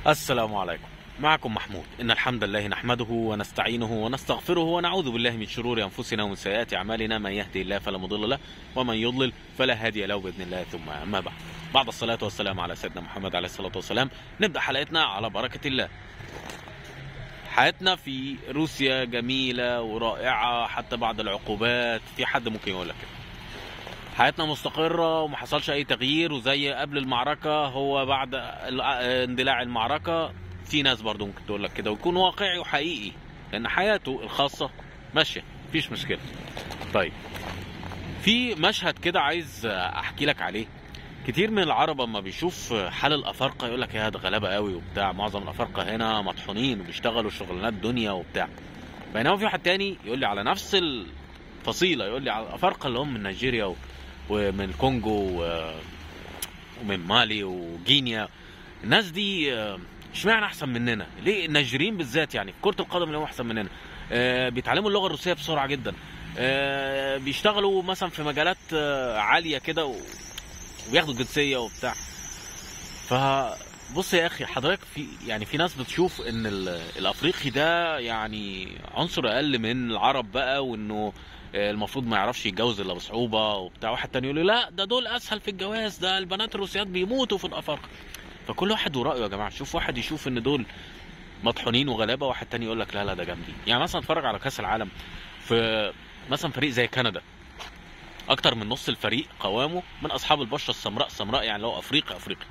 السلام عليكم معكم محمود إن الحمد لله نحمده ونستعينه ونستغفره ونعوذ بالله من شرور أنفسنا ومن سيئات أعمالنا من يهدي الله فلا مضل له ومن يضلل فلا هادي له بإذن الله ثم أما بعد بعد الصلاة والسلام على سيدنا محمد عليه الصلاة والسلام نبدأ حلقتنا على بركة الله حياتنا في روسيا جميلة ورائعة حتى بعد العقوبات في حد ممكن يقول لك كده حياتنا مستقرة وما حصلش أي تغيير وزي قبل المعركة هو بعد ال- اندلاع المعركة في ناس برضو ممكن تقول لك كده ويكون واقعي وحقيقي لأن حياته الخاصة ماشية مفيش مشكلة طيب في مشهد كده عايز أحكي لك عليه كتير من العرب اما بيشوف حال الافارقه يقول لك يا ده غلابه قوي وبتاع معظم الافارقه هنا مطحونين وبيشتغلوا شغلانات دنيا وبتاع بينما في واحد تاني يقول لي على نفس الفصيله يقول لي على الافارقه اللي هم من نيجيريا و- ومن الكونجو و- ومن مالي وجينيا الناس دي آه، اشمعنى احسن مننا ليه النيجيريين بالذات يعني في كره القدم اللي هم احسن مننا آه، بيتعلموا اللغه الروسيه بسرعه جدا آه، بيشتغلوا مثلا في مجالات آه، عاليه كده و- وبياخدوا الجنسيه وبتاع فبص يا اخي حضرتك في يعني في ناس بتشوف ان ال- الافريقي ده يعني عنصر اقل من العرب بقى وانه آه، المفروض ما يعرفش يتجوز الا بصعوبه وبتاع واحد تاني يقول لي لا ده دول اسهل في الجواز ده البنات الروسيات بيموتوا في الافارقه فكل واحد ورايه يا جماعه شوف واحد يشوف ان دول مطحونين وغلابه واحد تاني يقول لك لا لا ده جامدين يعني مثلا اتفرج على كاس العالم في مثلا فريق زي كندا اكتر من نص الفريق قوامه من اصحاب البشره السمراء السمراء يعني لو افريقي افريقي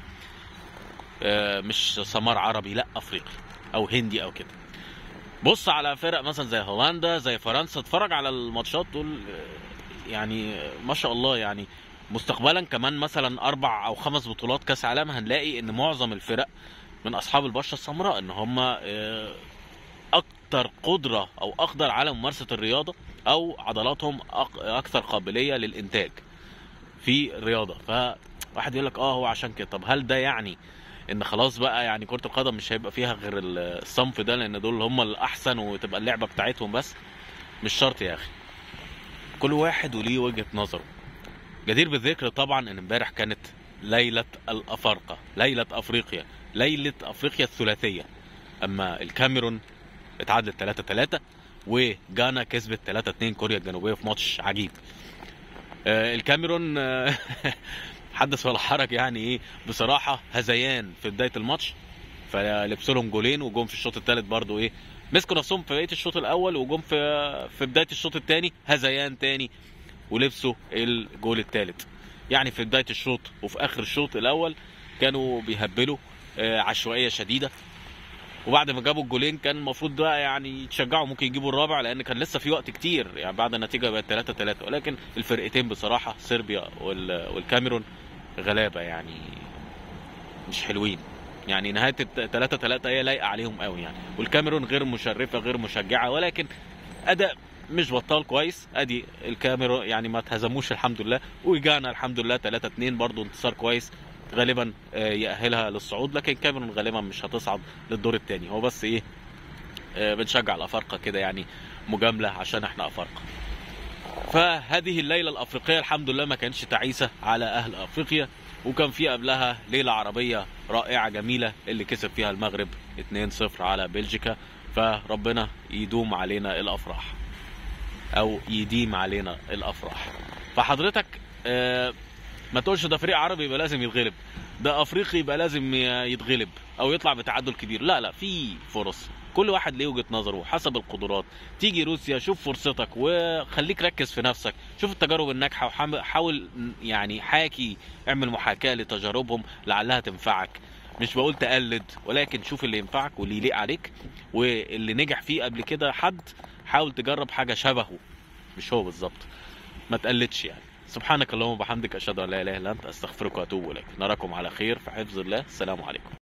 آه، مش سمار عربي لا افريقي او هندي او كده بص على فرق مثلا زي هولندا زي فرنسا اتفرج على الماتشات دول آه، يعني آه، ما شاء الله يعني مستقبلا كمان مثلا اربع او خمس بطولات كاس عالم هنلاقي ان معظم الفرق من اصحاب البشره السمراء ان هم آه، اكتر قدره او اقدر على ممارسه الرياضه او عضلاتهم أق- اكثر قابليه للانتاج في الرياضه فواحد يقول لك اه هو عشان كده طب هل ده يعني ان خلاص بقى يعني كره القدم مش هيبقى فيها غير ال- الصنف ده لان دول هم الاحسن وتبقى اللعبه بتاعتهم بس مش شرط يا اخي كل واحد وليه وجهه نظره جدير بالذكر طبعا ان امبارح كانت ليله الافارقه ليله افريقيا ليله افريقيا الثلاثيه اما الكاميرون اتعادلت 3 3 وجانا كسبت 3 2 كوريا الجنوبيه في ماتش عجيب آه، الكاميرون آه، حدث ولا حرج يعني ايه بصراحه هذيان في بدايه الماتش فلبسوا لهم جولين وجم في الشوط الثالث برضو ايه مسكوا نفسهم في بقيه الشوط الاول وجم في في بدايه الشوط الثاني هذيان تاني ولبسوا الجول الثالث يعني في بدايه الشوط وفي اخر الشوط الاول كانوا بيهبلوا آه، عشوائيه شديده وبعد ما جابوا الجولين كان المفروض بقى يعني يتشجعوا ممكن يجيبوا الرابع لان كان لسه في وقت كتير يعني بعد النتيجه بقت 3 3 ولكن الفرقتين بصراحه صربيا وال- والكاميرون غلابه يعني مش حلوين يعني نهايه 3 3 هي لايقه عليهم قوي يعني والكاميرون غير مشرفه غير مشجعه ولكن اداء مش بطال كويس ادي الكاميرون يعني ما اتهزموش الحمد لله وجانا الحمد لله 3 2 برضو انتصار كويس غالبا آه، يأهلها للصعود لكن كاميرون غالبا مش هتصعد للدور الثاني هو بس ايه آه، بنشجع الافارقه كده يعني مجامله عشان احنا افارقه فهذه الليله الافريقيه الحمد لله ما كانتش تعيسه على اهل افريقيا وكان في قبلها ليله عربيه رائعه جميله اللي كسب فيها المغرب 2-0 على بلجيكا فربنا يدوم علينا الافراح او يديم علينا الافراح فحضرتك آه، ما تقولش ده فريق عربي يبقى لازم يتغلب ده افريقي يبقى لازم يتغلب او يطلع بتعادل كبير لا لا في فرص كل واحد ليه وجهه نظره حسب القدرات تيجي روسيا شوف فرصتك وخليك ركز في نفسك شوف التجارب الناجحه وحاول يعني حاكي اعمل محاكاه لتجاربهم لعلها تنفعك مش بقول تقلد ولكن شوف اللي ينفعك واللي يليق عليك واللي نجح فيه قبل كده حد حاول تجرب حاجه شبهه مش هو بالظبط ما تقلدش يعني سبحانك اللهم وبحمدك اشهد ان لا اله الا انت استغفرك واتوب اليك نراكم على خير في حفظ الله السلام عليكم